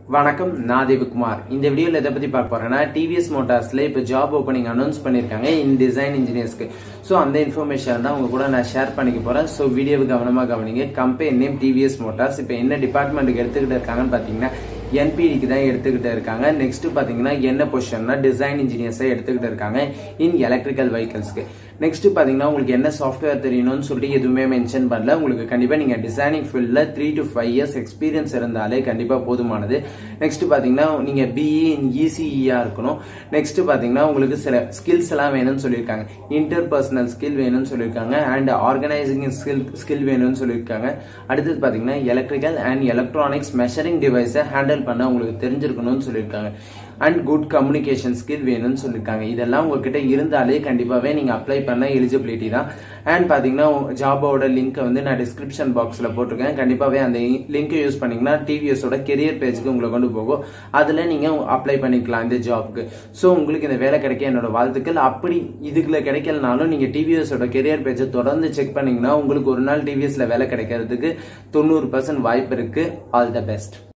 வணக்கம் நான் தேவகுமார் இந்த வீடியோல எதை பத்தி பார்க்க போறேன்னா டிவிஎஸ் மோட்டார்ஸ்ல இப்போ ஜாப் ஓப்பனிங் அனௌன்ஸ் பண்ணிருக்காங்க இன் டிசைன் இன்ஜினியர்ஸ்க்கு ஸோ அந்த இன்ஃபர்மேஷன் தான் உங்க கூட நான் ஷேர் பண்ணிக்க போறேன் ஸோ வீடியோவை கவனமா கவனிங்க கம்பெனி நேம் டிவிஎஸ் மோட்டார்ஸ் இப்போ என்ன டிபார்ட்மெண்ட்டுக்கு எடுத்துக்கிட்டு இருக்காங்கன்னு பாத்தீங்கன்னா என்பிடிக்கு தான் எடுத்துக்கிட்டு இருக்காங்க நெக்ஸ்ட் பாத்தீங்கன்னா என்ன பொசிஷன்னா டிசைன் இன்ஜினியர்ஸை எடுத்துக்கிட்டு இருக்காங்க இன் எலக்ட்ரிக்கல் வெஹிக்கல்ஸ்க்கு நெக்ஸ்ட் பாத்தீங்கன்னா உங்களுக்கு என்ன சாஃப்ட்வேர் தெரியணும்னு சொல்லி எதுவுமே மென்ஷன் பண்ணல உங்களுக்கு கண்டிப்பா நீங்க டிசைனிங் ஃபீல்ட்ல three to five years experience இருந்தாலே கண்டிப்பா போதுமானது நெக்ஸ்ட் பாத்தீங்கன்னா நீங்க பிஇ இன் இசிஇயா இருக்கணும் நெக்ஸ்ட் பாத்தீங்கன்னா உங்களுக்கு சில ஸ்கில்ஸ் எல்லாம் வேணும்னு சொல்லியிருக்காங்க இன்டர் பர்சனல் ஸ்கில் வேணும்னு சொல்லியிருக்காங்க அண்ட் ஆர்கனைசிங் ஸ்கில் ஸ்கில் வேணும்னு சொல்லியிருக்காங்க அடுத்தது பாத்தீங்கன்னா எலக்ட்ரிக்கல் அண்ட் எலக்ட்ரானிக்ஸ் மெஷரிங் டிவைஸை ஹேண்டில் பண்ண உங்களுக்கு தெரிஞ்சிருக்கணும்னு சொல்லியிருக்காங்க அண்ட் குட் கம்யூனிகேஷன் ஸ்கில் வேணும்னு சொல்லியிருக்காங்க இதெல்லாம் உங்ககிட்ட இருந்தாலே கண்டிப்பாவே நீங்க அப்ளை பண்ண எலிஜிபிலிட்டி தான் அண்ட் பாத்தீங்கன்னா ஜாபோட லிங்க் வந்து நான் டிஸ்கிரிப்ஷன் பாக்ஸ்ல போட்டிருக்கேன் கண்டிப்பாவே அந்த லிங்க் யூஸ் பண்ணீங்கன்னா டிவிஎஸோட கெரியர் பேஜுக்கு உங்களை கொண்டு போகும் அதுல நீங்க அப்ளை பண்ணிக்கலாம் இந்த ஜாப்க்கு ஸோ உங்களுக்கு இந்த வேலை கிடைக்க என்னோட வாழ்த்துக்கள் அப்படி இதுக்குள்ள கிடைக்கலனாலும் நீங்க டிவிஎஸோட கெரியர் பேஜை தொடர்ந்து செக் பண்ணீங்கன்னா உங்களுக்கு ஒரு நாள் டிவிஎஸ்ல வேலை கிடைக்கிறதுக்கு தொண்ணூறு பர்சன்ட் வாய்ப்பு இருக்கு ஆல் த பெஸ்ட்